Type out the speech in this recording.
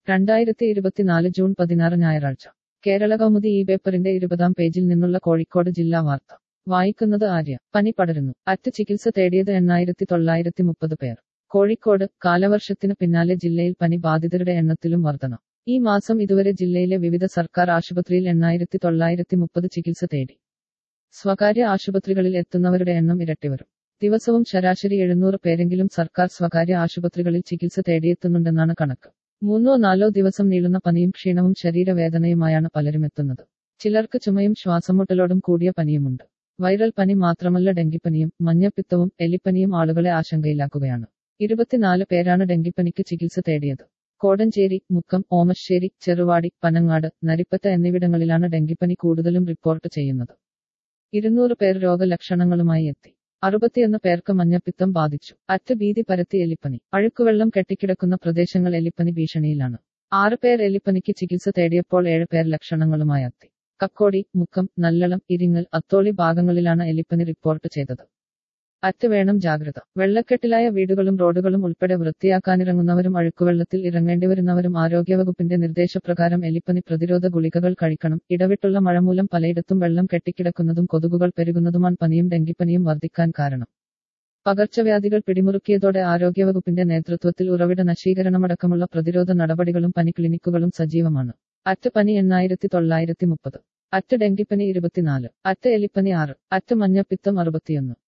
രണ്ടായിരത്തി ഇരുപത്തിനാല് ജൂൺ പതിനാറ് ഞായറാഴ്ച കേരള കൗമുദി ഈ പേപ്പറിന്റെ ഇരുപതാം പേജിൽ നിന്നുള്ള കോഴിക്കോട് ജില്ലാ വാർത്ത വായിക്കുന്നത് ആര്യ പനി പടരുന്നു അറ്റ് ചികിത്സ തേടിയത് എണ്ണായിരത്തി തൊള്ളായിരത്തി മുപ്പത് പേർ കോഴിക്കോട് കാലവർഷത്തിന് പിന്നാലെ ജില്ലയിൽ പനി ബാധിതരുടെ എണ്ണത്തിലും വർധന ഈ മാസം ഇതുവരെ ജില്ലയിലെ വിവിധ സർക്കാർ ആശുപത്രിയിൽ എണ്ണായിരത്തി തൊള്ളായിരത്തി മുപ്പത് ചികിത്സ തേടി സ്വകാര്യ ആശുപത്രികളിൽ എത്തുന്നവരുടെ എണ്ണം ഇരട്ടിവരും ദിവസവും ശരാശരി എഴുന്നൂറ് പേരെങ്കിലും സർക്കാർ സ്വകാര്യ ആശുപത്രികളിൽ ചികിത്സ തേടിയെത്തുന്നുണ്ടെന്നാണ് കണക്ക് മൂന്നോ നാലോ ദിവസം നീളുന്ന പനിയും ക്ഷീണവും ശരീരവേദനയുമായാണ് പലരും എത്തുന്നത് ചിലർക്ക് ചുമയും ശ്വാസമുട്ടലോടും കൂടിയ പനിയുമുണ്ട് വൈറൽ പനി മാത്രമല്ല ഡെങ്കിപ്പനിയും മഞ്ഞപ്പിത്തവും എലിപ്പനിയും ആളുകളെ ആശങ്കയിലാക്കുകയാണ് ഇരുപത്തിനാല് പേരാണ് ഡെങ്കിപ്പനിക്ക് ചികിത്സ തേടിയത് കോടഞ്ചേരി മുക്കം ഓമശ്ശേരി ചെറുവാടി പനങ്ങാട് നരിപ്പറ്റ എന്നിവിടങ്ങളിലാണ് ഡെങ്കിപ്പനി കൂടുതലും റിപ്പോർട്ട് ചെയ്യുന്നത് ഇരുന്നൂറ് പേർ രോഗലക്ഷണങ്ങളുമായി എത്തി അറുപത്തിയൊന്ന് പേർക്ക് മഞ്ഞപ്പിത്തം ബാധിച്ചു അറ്റ് ഭീതി പരത്തി എലിപ്പനി അഴുക്കുവെള്ളം കെട്ടിക്കിടക്കുന്ന പ്രദേശങ്ങൾ എലിപ്പനി ഭീഷണിയിലാണ് ആറ് പേർ എലിപ്പനിക്ക് ചികിത്സ തേടിയപ്പോൾ ഏഴ് പേർ ലക്ഷണങ്ങളുമായി എത്തി കക്കോടി മുക്കം നല്ലളം ഇരിങ്ങൽ അത്തോളി ഭാഗങ്ങളിലാണ് എലിപ്പനി റിപ്പോർട്ട് ചെയ്തത് അറ്റ് വേണം ജാഗ്രത വെള്ളക്കെട്ടിലായ വീടുകളും റോഡുകളും ഉൾപ്പെടെ വൃത്തിയാക്കാനിറങ്ങുന്നവരും അഴുക്കുവെള്ളത്തിൽ ഇറങ്ങേണ്ടിവരുന്നവരും ആരോഗ്യവകുപ്പിന്റെ നിർദ്ദേശപ്രകാരം എലിപ്പനി പ്രതിരോധ ഗുളികകൾ കഴിക്കണം ഇടവിട്ടുള്ള മഴ മൂലം പലയിടത്തും വെള്ളം കെട്ടിക്കിടക്കുന്നതും കൊതുകുകൾ പെരുകുന്നതുമാണ് പനിയും ഡെങ്കിപ്പനിയും വർദ്ധിക്കാൻ കാരണം പകർച്ചവ്യാധികൾ പിടിമുറുക്കിയതോടെ ആരോഗ്യവകുപ്പിന്റെ നേതൃത്വത്തിൽ ഉറവിട നശീകരണമടക്കമുള്ള പ്രതിരോധ നടപടികളും പനി ക്ലിനിക്കുകളും സജീവമാണ് അറ്റ് പനി എണ്ണായിരത്തി തൊള്ളായിരത്തി മുപ്പത് അറ്റ് ഡെങ്കിപ്പനി ഇരുപത്തിനാല് അറ്റ് എലിപ്പനി ആറ് അറ്റ് മഞ്ഞപ്പിത്തം അറുപത്തിയൊന്ന്